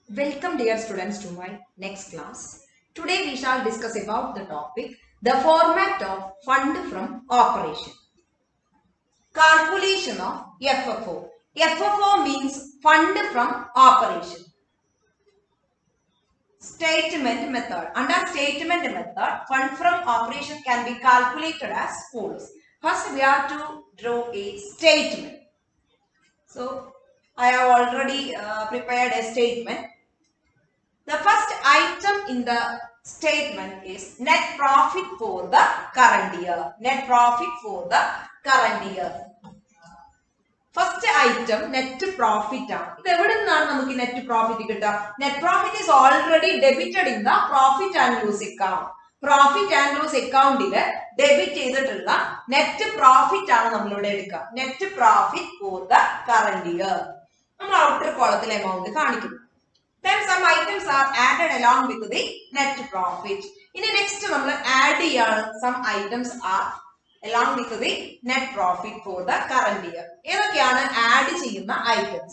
Welcome dear students to my next class. Today we shall discuss about the topic the format of fund from operation. Calculation of FFO. FFO means fund from operation. Statement method. Under statement method, fund from operation can be calculated as follows. First we have to draw a statement. So I have already uh, prepared a statement. The first item in the statement is net profit for the current year. Net profit for the current year. First item net profit ആണ് ഇത് എവിടെ നിന്നാണ് നമുക്ക് net profit കിട്ടുക net profit is already debited in the profit and loss account profit and loss അക്കൗണ്ടില് debit ചെയ്തിട്ടുള്ള net profit ആണ് നമ്മളിവിടെ എടുക്കുക net profit for the current year നമ്മൾ ഔട്ടർ കോളത്തിൽ എമൗണ്ട് കാണിക്കുന്നു then some items are added along with the net profit ഇനി next നമ്മൾ ആഡ് ചെയ്യാണ് some items are along with the net profit for the current year ഏതൊക്കെയാണ് add ചെയ്യുന്ന items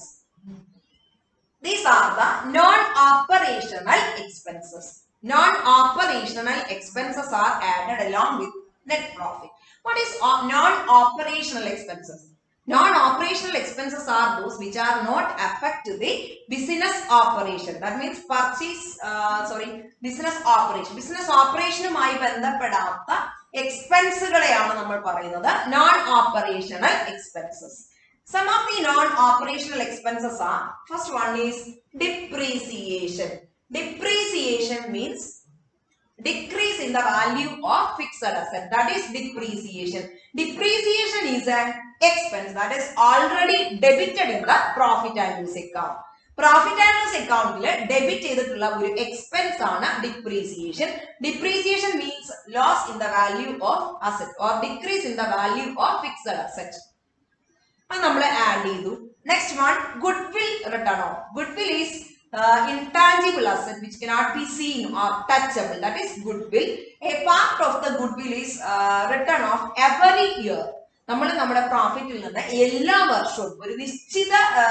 these are the non operational expenses non operational expenses are added along with net profit what is non operational expenses Non-operational expenses are those which are not affect the business operation. That means purchase, uh, sorry, business operation. Business operationുമായി ബന്ധപ്പെടാത്ത എക്സ്പെൻസുകളെയാണ് നമ്മൾ പറയുന്നത് non operational expenses sum of the non operational expenses are first one is depreciation depreciation means decrease in the value of fixed asset that is depreciation depreciation is an expense that is already debited in the profit and loss account profit and loss അക്കൗണ്ടിൽ debit ചെയ്തിട്ടുള്ള ഒരു expense ആണ് depreciation depreciation means loss in the value of asset or decrease in the value of fixed asset അത് നമ്മൾ add ചെയ്തു next one goodwill written off goodwill is uh, intangible asset which cannot be seen or touchable that is goodwill a part of the goodwill is uh, written off every year നമ്മൾ നമ്മുടെ പ്രോഫിറ്റിൽ നിന്ന് എല്ലാ വർഷവും ഒരു നിശ്ചിത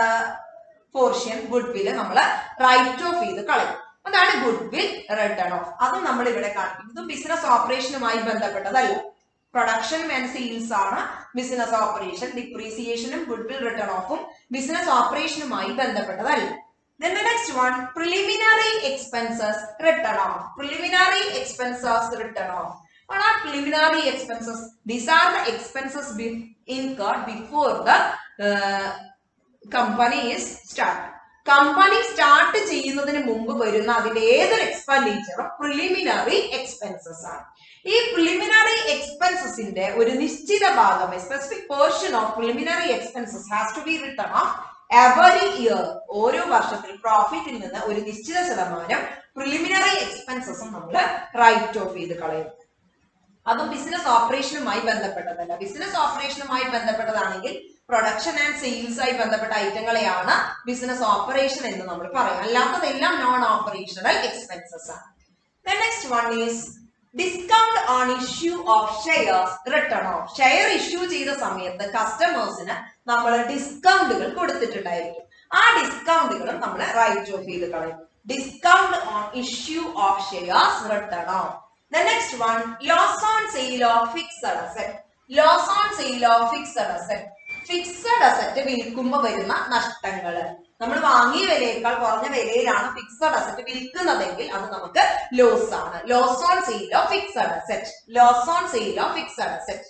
portion goodwill നമ്മൾ write off ചെയ്ത് കളയും അതാണ് ഗുഡ്വിൽ റിട്ടേൺ ഓഫ് അതും നമ്മൾ ഇവിടെ കാണിക്കും ഇത് ബിസിനസ് ഓപ്പറേഷനുമായി ബന്ധപ്പെട്ടതല്ല പ്രൊഡക്ഷനും ആൻഡ് സെയിൽസ് ആണ് ബിസിനസ് ഓപ്പറേഷൻ ഡിപ്രീസിയേഷനും ഗുഡ്വിൽ റിട്ടേൺ ഓഫും ബിസിനസ് ഓപ്പറേഷനുമായി ബന്ധപ്പെട്ടതല്ല Then the next one, preliminary expenses written off. Preliminary expenses written off. What are preliminary expenses? These are the expenses be incurred before the uh, company is started. Company start ചെയ്യുന്നതിന് മുമ്പ് വരുന്ന അതിന്റെ ഏതൊരു എക്സ്പെൻഡിച്ചറും preliminary expenses ആണ് ഈ preliminary എക്സ്പെൻസസിന്റെ ഒരു നിശ്ചിത ഭാഗം specific portion of preliminary expenses has to be written off every year ഓരോ വർഷത്തിൽ പ്രോഫിറ്റിൽ നിന്ന് ഒരു നിശ്ചിത ശതമാനം പ്രിലിമിനറി എക്സ്പെൻസസും നമ്മൾ റൈറ്റ് ഓഫ് ചെയ്ത് കളയും അതും ബിസിനസ് ഓപ്പറേഷനുമായി ബന്ധപ്പെട്ടതല്ല ബിസിനസ് ഓപ്പറേഷനുമായി ബന്ധപ്പെട്ടതാണെങ്കിൽ പ്രൊഡക്ഷൻ ആൻഡ് സെയിൽസ് ആയി ബന്ധപ്പെട്ട ഐറ്റങ്ങളെയാണ് ബിസിനസ് ഓപ്പറേഷൻ എന്ന് നമ്മൾ പറയും അല്ലാത്തതെല്ലാം നോൺ ഓപ്പറേഷണൽ എക്സ്പെൻസസ് ആണ് next one is discount on issue of shares written off share issue ചെയ്ത സമയത്ത് കസ്റ്റമേഴ്സിന് നമ്മൾ ഡിസ്കൗണ്ടുകൾ കൊടുത്തിട്ടുണ്ടായിരിക്കും ആ ഡിസ്കൗണ്ടുകളും നമ്മൾ റൈറ്റ് ഓഫ് ചെയ്ത് കളയും discount on issue of shares written off The next one, loss on sale of fixed asset. Loss on sale of fixed asset. Fixed asset വിൽക്കുമ്പോൾ വരുന്ന നഷ്ടങ്ങൾ നമ്മൾ വാങ്ങിയ വിലയേക്കാൾ കുറഞ്ഞ വിലയിലാണ് ഫിക്സഡ് അസറ്റ് വിൽക്കുന്നതെങ്കിൽ അത് നമുക്ക് ലോസ് ആണ് loss on sale of fixed asset loss on sale of fixed asset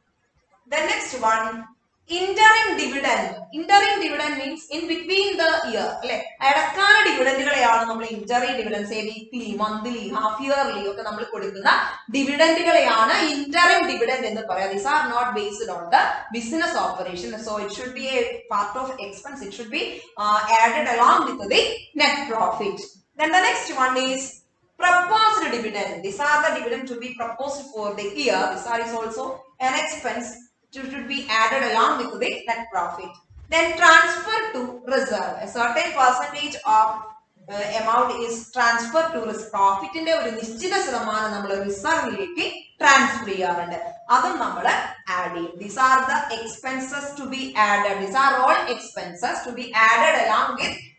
the next one interim dividend interim dividend means in between the year അല്ലെ ഇടക്കാല ഡിവിഡൻഡുകളെയാണ് നമ്മൾ interim dividends weekly monthly half yearly ഒക്കെ നമ്മൾ കൊടുക്കുന്ന ഡിവിഡൻഡുകളെയാണ് interim dividend എന്ന് പറയാം these are not based on the business operation so it should be a part of expense it should be added along with the net profit then the next one is proposed dividend these are the dividend to be proposed for the year this are is also an expense to, should be added along with the net profit. Then transfer to reserve. A certain percentage of uh, amount is transferred to reserve. പ്രോഫിറ്റിന്റെ ഒരു നിശ്ചിത ശതമാനം നമ്മൾ റിസർവിലേക്ക് transfer ചെയ്യാറുണ്ട് അതും നമ്മൾ add ചെയ്യും these are the expenses to be added these are all expenses to be added along with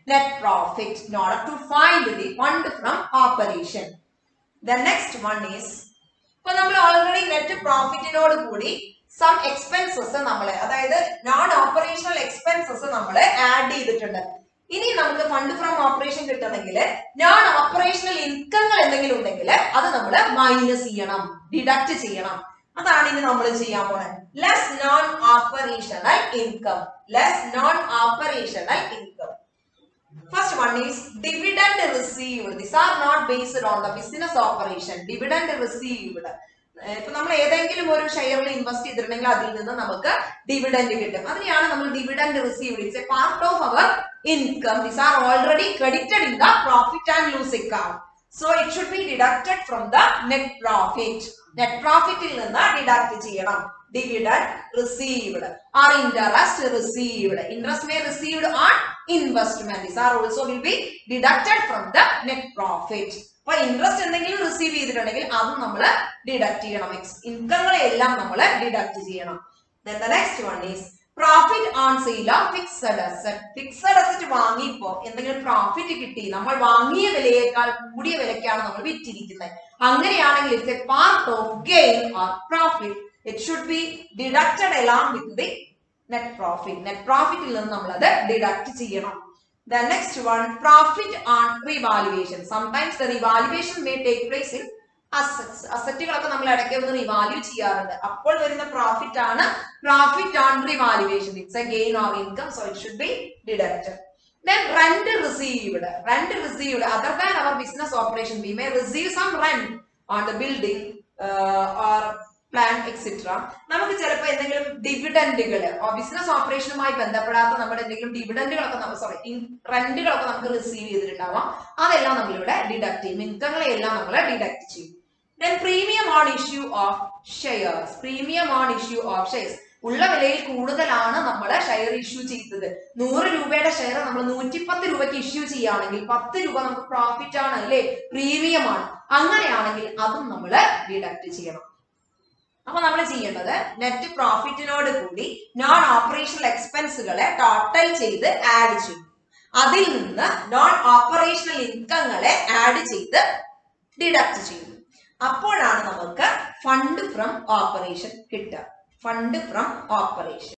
net profit in order to find the fund from operation. The next one is ഇപ്പൊ നമ്മൾ already net പ്രോഫിറ്റിനോട് കൂടി some expenses നമ്മൾ അതായത് non operational expenses നമ്മൾ add ചെയ്തിട്ടുണ്ട് ഇനി നമുക്ക് ഫണ്ട് ഫ്രം ഓപ്പറേഷൻ കിട്ടണമെങ്കിൽ നോൺ ഓപ്പറേഷണൽ ഇൻകങ്ങൾ എന്തെങ്കിലും ഉണ്ടെങ്കിൽ അത് നമ്മൾ മൈനസ് ചെയ്യണം ഡിഡക്ട് ചെയ്യണം അതാണ് ഇനി നമ്മൾ ചെയ്യാൻ പോണത് less non operational income less non operational income First one is dividend received. These are not based on the business operation. Dividend received. ഏർ ഇപ്പൊ നമ്മൾ ഏതെങ്കിലും ഒരു ഷെയറിൽ ഇൻവെസ്റ്റ് ചെയ്തിട്ടുണ്ടെങ്കിൽ അതിൽ നിന്ന് നമുക്ക് ഡിവിഡൻഡ് കിട്ടും അതിനെയാണ് നമ്മൾ dividend received it's a part of our income these are already credited in the profit and loss account so it should be deducted from the net profit net പ്രോഫിറ്റിൽ നിന്ന് ഡിഡക്ട് ചെയ്യണം dividend received or interest received interest may received on investment these are also will be deducted from the net profit അപ്പൊ interest എന്തെങ്കിലും receive ചെയ്തിട്ടുണ്ടെങ്കിൽ അതും നമ്മൾ deduct ചെയ്യണം ഇൻകങ്ങളെ എല്ലാം നമ്മൾ ഡിഡക്ട് ചെയ്യണം next one is profit on sale of fixed asset fixed asset വാങ്ങിയപ്പോ എന്തെങ്കിലും പ്രോഫിറ്റ് കിട്ടി നമ്മൾ വാങ്ങിയ വിലയേക്കാൾ കൂടിയ വിലക്കാണ് നമ്മൾ വിറ്റിരിക്കുന്നത് അങ്ങനെയാണെങ്കിൽ it's a part of gain or profit it should be deducted along with the net profit net പ്രോഫിറ്റിൽ നിന്ന് നമ്മൾ അത് ഡിഡക്ട് ചെയ്യണം The next one, profit on revaluation. Sometimes the revaluation may take place in assets. അസറ്റുകളൊക്കെ നമ്മൾ ഇടയ്ക്ക് ഒന്ന് റിവാല്യൂ ചെയ്യാറുണ്ട് അപ്പോൾ വരുന്ന പ്രോഫിറ്റ് ആണ് profit on revaluation it's a gain or income so it should be deducted Then rent received. Rent received. Other than our business operation, we may receive some rent on the building uh, or plant etc. നമുക്ക് ചിലപ്പോൾ എന്തെങ്കിലും ഡിവിഡൻഡുകൾ business ഓപ്പറേഷനുമായി ബന്ധപ്പെടാത്ത നമ്മുടെ എന്തെങ്കിലും ഡിവിഡൻഡുകളൊക്കെ നമ്മൾ sorry റെന്റുകളൊക്കെ നമുക്ക് receive ചെയ്തിട്ടുണ്ടാവാം അതെല്ലാം നമ്മളിവിടെ deduct ചെയ്യും ഇൻകങ്ങളെ എല്ലാം നമ്മൾ ഡിഡക്ട് ചെയ്യും then premium on issue of shares premium on issue of shares ഉള്ള വിലയിൽ കൂടുതലാണ് നമ്മൾ ഷെയർ ഇഷ്യൂ ചെയ്തത് നൂറ് രൂപയുടെ ഷെയർ നമ്മൾ നൂറ്റിപ്പത്ത് രൂപയ്ക്ക് ഇഷ്യൂ ചെയ്യുകയാണെങ്കിൽ പത്ത് രൂപ നമുക്ക് പ്രോഫിറ്റ് ആണ് അല്ലേ പ്രീമിയം ആണ് അങ്ങനെയാണെങ്കിൽ അതും നമ്മൾ ഡിഡക്ട് ചെയ്യണം അപ്പൊ നമ്മൾ ചെയ്യേണ്ടത് നെറ്റ് പ്രോഫിറ്റിനോട് കൂടി നോൺ ഓപ്പറേഷണൽ എക്സ്പെൻസുകളെ ടോട്ടൽ ചെയ്ത് ആഡ് ചെയ്യും അതിൽ നിന്ന് നോൺ ഓപ്പറേഷണൽ ഇൻകങ്ങളെ ആഡ് ചെയ്ത് ഡിഡക്ട് ചെയ്യും അപ്പോഴാണ് നമുക്ക് ഫണ്ട് ഫ്രം ഓപ്പറേഷൻ കിട്ടുക ഫണ്ട് ഫ്രം ഓപ്പറേഷൻ